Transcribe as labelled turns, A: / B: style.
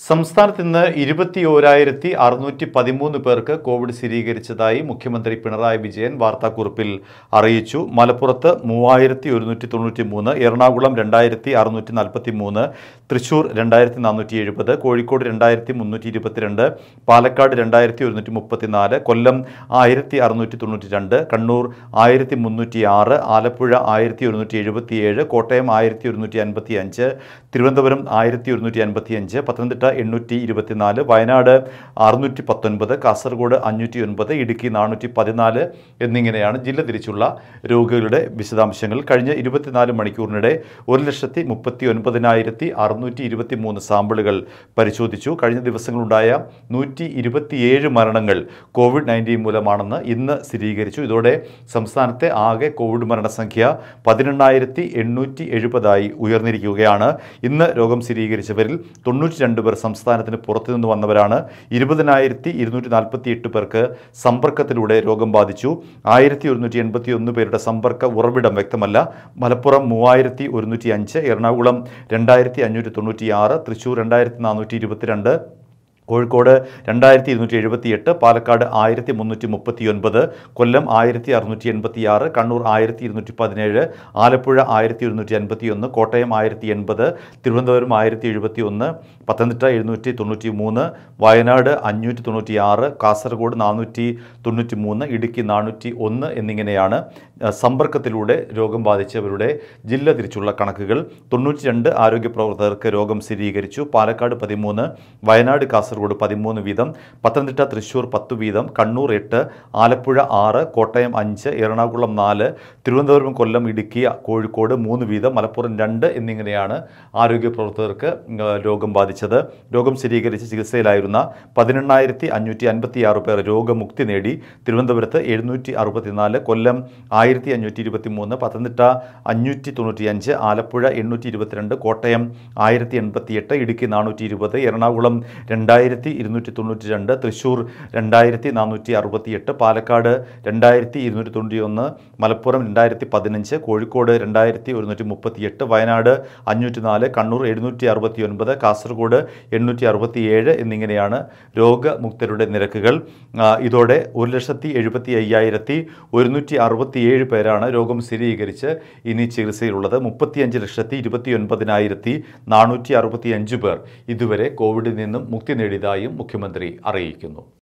A: സംസ്ഥാനത്ത് ഇന്ന് ഇരുപത്തി ഓരായിരത്തി അറുന്നൂറ്റി പതിമൂന്ന് പേർക്ക് കോവിഡ് സ്ഥിരീകരിച്ചതായി മുഖ്യമന്ത്രി പിണറായി വിജയൻ വാർത്താക്കുറിപ്പിൽ അറിയിച്ചു മലപ്പുറത്ത് മൂവായിരത്തി ഒരുന്നൂറ്റി തൊണ്ണൂറ്റി മൂന്ന് എറണാകുളം രണ്ടായിരത്തി അറുന്നൂറ്റി നാൽപ്പത്തി മൂന്ന് തൃശൂർ രണ്ടായിരത്തി നാനൂറ്റി എഴുപത് കോഴിക്കോട് രണ്ടായിരത്തി മുന്നൂറ്റി ഇരുപത്തിരണ്ട് പാലക്കാട് രണ്ടായിരത്തി ഒരുന്നൂറ്റി മുപ്പത്തിനാല് കൊല്ലം ആയിരത്തി അറുന്നൂറ്റി തൊണ്ണൂറ്റി രണ്ട് കണ്ണൂർ ആയിരത്തി മുന്നൂറ്റി ആറ് ആലപ്പുഴ ആയിരത്തി ഒരുന്നൂറ്റി എഴുപത്തിയേഴ് കോട്ടയം ആയിരത്തി ഒരുന്നൂറ്റി അൻപത്തി അഞ്ച് തിരുവനന്തപുരം ആയിരത്തി ഒരുന്നൂറ്റി അൻപത്തി അഞ്ച് പത്തനംതിട്ട എണ്ണൂറ്റി ഇരുപത്തിനാല് വയനാട് അറുന്നൂറ്റി പത്തൊൻപത് കാസർഗോഡ് അഞ്ഞൂറ്റി ഒൻപത് ഇടുക്കി നാനൂറ്റി പതിനാല് എന്നിങ്ങനെയാണ് ജില്ല തിരിച്ചുള്ള രോഗികളുടെ വിശദാംശങ്ങൾ കഴിഞ്ഞ ഇരുപത്തിനാല് മണിക്കൂറിനിടെ ഒരു ലക്ഷത്തി മുപ്പത്തി ഒൻപതിനായിരത്തി അറുന്നൂറ്റി ഇരുപത്തി മൂന്ന് സാമ്പിളുകൾ പരിശോധിച്ചു കഴിഞ്ഞ ദിവസങ്ങളുണ്ടായ നൂറ്റി ഇരുപത്തിയേഴ് മരണങ്ങൾ കോവിഡ് നയൻറ്റീൻ മൂലമാണെന്ന് ഇന്ന് സ്ഥിരീകരിച്ചു ഇതോടെ സംസ്ഥാനത്തെ ആകെ കോവിഡ് മരണസംഖ്യ പതിനെണ്ണായിരത്തി എണ്ണൂറ്റി എഴുപതായി ഉയർന്നിരിക്കുകയാണ് ഇന്ന് രോഗം സ്ഥിരീകരിച്ചവരിൽ തൊണ്ണൂറ്റി രണ്ട് പേർ സംസ്ഥാനത്തിന് പുറത്തുനിന്ന് വന്നവരാണ് ഇരുപതിനായിരത്തി ഇരുന്നൂറ്റി നാൽപ്പത്തി എട്ട് പേർക്ക് സമ്പർക്കത്തിലൂടെ രോഗം ബാധിച്ചു ആയിരത്തി ഒരുന്നൂറ്റി എൺപത്തി ഒന്ന് പേരുടെ സമ്പർക്ക ഉറവിടം വ്യക്തമല്ല മലപ്പുറം മൂവായിരത്തി ഒരുന്നൂറ്റി അഞ്ച് എറണാകുളം രണ്ടായിരത്തി അഞ്ഞൂറ്റി തൊണ്ണൂറ്റി ആറ് തൃശ്ശൂർ രണ്ടായിരത്തി നാനൂറ്റി ഇരുപത്തിരണ്ട് കോഴിക്കോട് രണ്ടായിരത്തി ഇരുന്നൂറ്റി എഴുപത്തി എട്ട് പാലക്കാട് ആയിരത്തി മുന്നൂറ്റി മുപ്പത്തി ഒൻപത് കൊല്ലം ആയിരത്തി അറുന്നൂറ്റി എൺപത്തി ആറ് കണ്ണൂർ ആയിരത്തി ഇരുന്നൂറ്റി പതിനേഴ് ആലപ്പുഴ ആയിരത്തി ഒരുന്നൂറ്റി അൻപത്തി ഒന്ന് കോട്ടയം ആയിരത്തി എൺപത് തിരുവനന്തപുരം ആയിരത്തി എഴുപത്തി ഒന്ന് പത്തനംതിട്ട എഴുന്നൂറ്റി തൊണ്ണൂറ്റി മൂന്ന് വയനാട് അഞ്ഞൂറ്റി തൊണ്ണൂറ്റി ആറ് കാസർഗോഡ് നാനൂറ്റി തൊണ്ണൂറ്റി മൂന്ന് ഇടുക്കി നാനൂറ്റി ഒന്ന് എന്നിങ്ങനെയാണ് അഹ്, സമ്പർക്കത്തിലൂടെ രോഗം ബാധിച്ചവരുടെ ജില്ല തിരിച്ചുള്ള കണക്കുകൾ തൊണ്ണൂറ്റി രണ്ട് ആരോഗ്യ പ്രവർത്തകർക്ക് രോഗം സ്ഥിരീകരിച്ചു പാലക്കാട് പതിമൂന്ന് വയനാട് കാസർഗോഡ് പതിമൂന്ന് വീതം പത്തനംതിട്ട തൃശ്ശൂർ പത്ത് വീതം കണ്ണൂർ എട്ട് ആലപ്പുഴ ആറ് കോട്ടയം അഞ്ച് എറണാകുളം നാല് തിരുവനന്തപുരം കൊല്ലം ഇടുക്കി കോഴിക്കോട് മൂന്ന് വീതം മലപ്പുറം രണ്ട് എന്നിങ്ങനെയാണ് ആരോഗ്യ പ്രവർത്തകർക്ക് ഉം, രോഗം ബാധിച്ചത് രോഗം സ്ഥിരീകരിച്ച് ചികിത്സയിലായിരുന്ന പതിനെണ്ണായിരത്തി അഞ്ഞൂറ്റി അൻപത്തി ആറ് പേർ രോഗമുക്തി നേടി തിരുവനന്തപുരത്ത് എഴുന്നൂറ്റി അറുപത്തിനാല് കൊല്ലം ആയിരത്തി അഞ്ഞൂറ്റി ഇരുപത്തി മൂന്ന് പത്തനംതിട്ട അഞ്ഞൂറ്റി തൊണ്ണൂറ്റി അഞ്ച് ആലപ്പുഴ എണ്ണൂറ്റി ഇരുപത്തിരണ്ട് കോട്ടയം ആയിരത്തി എൺപത്തി എട്ട് ഇടുക്കി നാനൂറ്റി ഇരുപത് എറണാകുളം രണ്ടായിരത്തി ഇരുന്നൂറ്റി തൊണ്ണൂറ്റി രണ്ട് തൃശ്ശൂർ രണ്ടായിരത്തി നാനൂറ്റി അറുപത്തി എട്ട് പാലക്കാട് രണ്ടായിരത്തി ഇരുന്നൂറ്റി തൊണ്ണൂറ്റി ഒന്ന് മലപ്പുറം രണ്ടായിരത്തി പതിനഞ്ച് കോഴിക്കോട് രണ്ടായിരത്തി ഒരുന്നൂറ്റി മുപ്പത്തി എട്ട് വയനാട് അഞ്ഞൂറ്റി നാല് കണ്ണൂർ എഴുന്നൂറ്റി അറുപത്തി ഒൻപത് കാസർഗോഡ് എണ്ണൂറ്റി അറുപത്തി ഏഴ് എന്നിങ്ങനെയാണ് രോഗമുക്തരുടെ നിരക്കുകൾ ആ, ഇതോടെ ഒരു ലക്ഷത്തി എഴുപത്തി അയ്യായിരത്തി ഒരുന്നൂറ്റി അറുപത്തിയേഴ് പേരാണ് രോഗം സ്ഥിരീകരിച്ച് ഇനി ചികിത്സയിലുള്ളത് മുപ്പത്തിയഞ്ച് ലക്ഷത്തി ഇരുപത്തി ഒൻപതിനായിരത്തി നാനൂറ്റി അറുപത്തി അഞ്ച് പേർ ഇതുവരെ കോവിഡിൽ നിന്നും മുക്തി നേടിയതായും മുഖ്യമന്ത്രി അറിയിക്കുന്നു